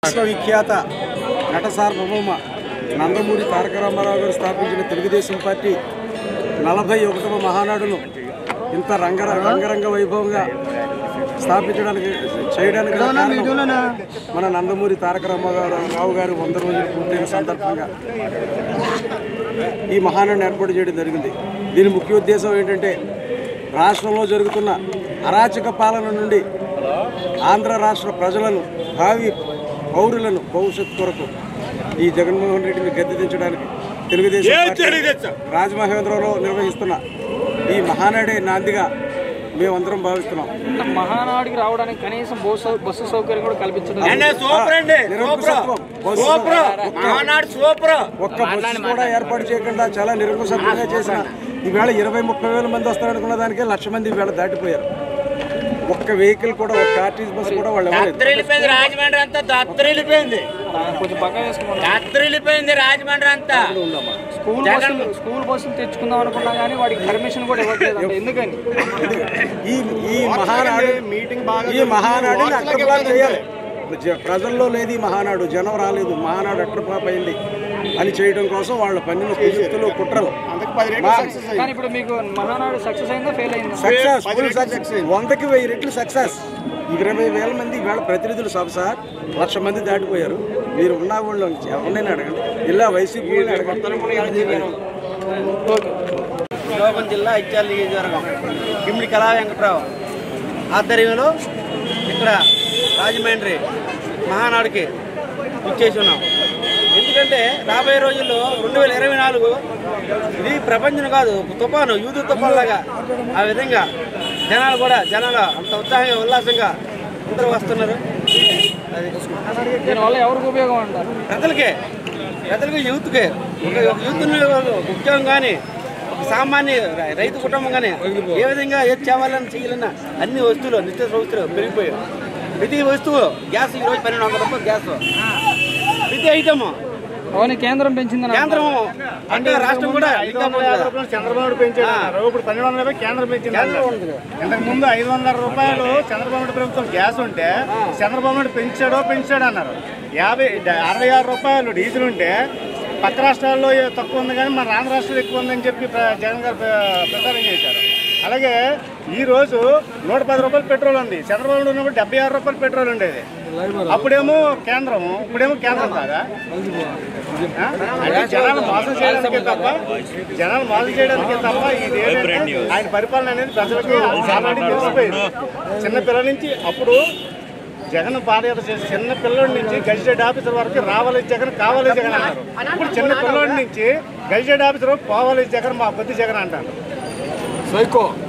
విశ్వవిఖ్యాత నట సార్వభౌమ నందమూరి తారక రామారావు గారు స్థాపించిన తెలుగుదేశం పార్టీ నలభై ఒకటవ మహానాడును ఇంత రంగ రంగరంగ వైభవంగా స్థాపించడానికి చేయడానికి గల కారణం మన నందమూరి తారక రామారావు గారు వంద రోజులు పూర్తయిన సందర్భంగా ఈ మహానాడు ఏర్పాటు చేయడం జరిగింది దీని ముఖ్య ఉద్దేశం ఏంటంటే రాష్ట్రంలో జరుగుతున్న అరాచక పాలన నుండి ఆంధ్ర రాష్ట్ర ప్రజలను భావి పౌరులను భవిష్యత్తు కొరకు ఈ జగన్మోహన్ రెడ్డిని గద్దెదించడానికి తెలుగుదేశం పార్టీ రాజమహేంద్రంలో నిర్వహిస్తున్న ఈ మహానాడే నాందిగా మేమందరం భావిస్తున్నాం మహానాడికి రావడానికి కనీసం బస్సు బస్సు సౌకర్యం కూడా కల్పించడం అన్న సూపర్ అండి సూపర్ నిరంకుశత్వం. బస్సు సూపర్ ఒక్క- మహానాడు సూపర్ ఒక్క బస్సు కూడా ఏర్పాటు చేయకుండా చాలా నిరంకుశంగా చేసిన ఈవేళ ఇరవై ముప్పై వేల మంది వస్తారనుకున్న దానికే లక్ష మంది ఈవేళ దాటిపోయారు ఒక్క వెహికల్ కూడా ఒక ఆర్టీసీ బస్సు కూడా వాళ్ళు ఇవ్వలేదు దత్తరిల్లిపోయింది రాజమండ్రి అంతా దత్తరిల్లిపోయింది కొంచెం పక్క వేసుకోమని దత్తరిల్లిపోయింది రాజమండ్రి అంతా స్కూల్ బస్సులు స్కూల్ బస్సులు తెచ్చుకుందాం అనుకున్నా కానీ వాడికి పర్మిషన్ కూడా ఇవ్వట్లేదు అంటే ఎందుకని ఈ ఈ మహానాడు ఈ మహానాడుని అక్రమాలు చేయాలి జ- ప్రజల్లో లేదు ఈ మహానాడు జనం రాలేదు మహానాడు అక్రపాప్ అయింది అని చేయడం కోసం వాళ్ళ పన్నిన కుయుక్తులు కుట్రలు కానీ ఇప్పుడు మీకు మహానాడు సక్సెస్ అయిందా ఫెయిల్ అయిందా సక్సెస్ ఫుల్ సక్సెస్ వందకి వెయ్యి రెట్లు సక్సెస్ ఇరవై వేల మంది ఇవాళ ప్రతినిధులు సభ సార్ లక్ష మంది దాటిపోయారు మీరు ఉన్న వాళ్ళు ఎవరినైనా అడగండి ఇలా వైసీపీ వాళ్ళని అడగండి శ్రీకాకుళం జిల్లా ఇచ్చాల నియోజకవర్గం కిమ్మిడి కళా వెంకట్రావు ఆధ్వర్యంలో ఇక్కడ రాజమండ్రి మహానాడుకి ఇచ్చేసి ఉన్నాం ఎందుకంటే రాబోయే రోజుల్లో రెండు వేల ఇరవై నాలుగు ఇది ప్రపంచం కాదు తుఫాను యూదు తుఫాన్ లాగా ఆ విధంగా జనాలు కూడా జనాలు అంత ఉత్సాహంగా ఉల్లాసంగా అందరూ వస్తున్నారు అది దీనివల్ల ఎవరికి ఉపయోగం అంటారు ప్రజలకే ప్రజలకు యూత్కే ఒక యూత్ ఉద్యోగం కానీ ఒక సామాన్య రై- రైతు కుటుంబం కానీ ఏ విధంగా ఏది చేయాలని చేయాలన్నా అన్ని వస్తువులు నిత్య వస్తువులు పెరిగిపోయాయి ప్రతి వస్తువు గ్యాస్ ఈరోజు పన్నెండు వందల రూపాయలు గ్యాస్ ప్రతి ఐటమ్ అవన్నీ కేంద్రం పెంచిందని కేంద్రం అంటే రాష్ట్రం కూడా ఇంకా ముందు చంద్రబాబు పెంచాడు అన్నారు. ఇప్పుడు పన్నెండు వందల యాభై కేంద్రం పెంచింది అన్నారు. ఇంతకు ముందు ఐదు వందల రూపాయలు చంద్రబాబు నాయుడు ప్రభుత్వం గ్యాస్ ఉంటే చంద్రబాబు నాయుడు పెంచాడో పెంచాడు అన్నారు యాభై అరవై ఆరు రూపాయలు డీజిల్ ఉంటే పక్క రాష్ట్రాల్లో ఏ- తక్కువ ఉంది కానీ మన ఆంధ్ర రాష్ట్రంలో ఎక్కువ ఉందని చెప్పి ప్ర- జగన్ గారు ప్ర- ప్రచారం చేశారు అలాగే ఈ రోజు నూట పది రూపాయలు పెట్రోల్ ఉంది చంద్రబాబు నాయుడు ఉన్నప్పుడు డెబ్బై ఆరు రూపాయలు పెట్రోల్ ఉండేది అప్పుడేమో కేంద్రం ఇప్పుడేమో కేంద్రం కాదా ఆ? అంటే జనాలు మోసం చేయడానికి తప్ప జనాలు మోసం చేయడానికి తప్ప ఇది ఏంటంటే ఆయన పరిపాలన అనేది ప్రజలకి ఆల్రెడీ తెలిసిపోయింది చిన్న పిల్లల నుంచి అప్పుడు జగన్ పాదయాత్ర చేసి చిన్న పిల్లడి నుంచి గజిటెడ్ ఆఫీసర్ వరకు రావాలి జగన్ కావాలి జగన్ అన్నారు ఇప్పుడు చిన్న పిల్లడి నుంచి గజిటెడ్ ఆఫీసర్ పోవాలి జగన్ మా బుద్ధి జగన్ అంటారు సైకో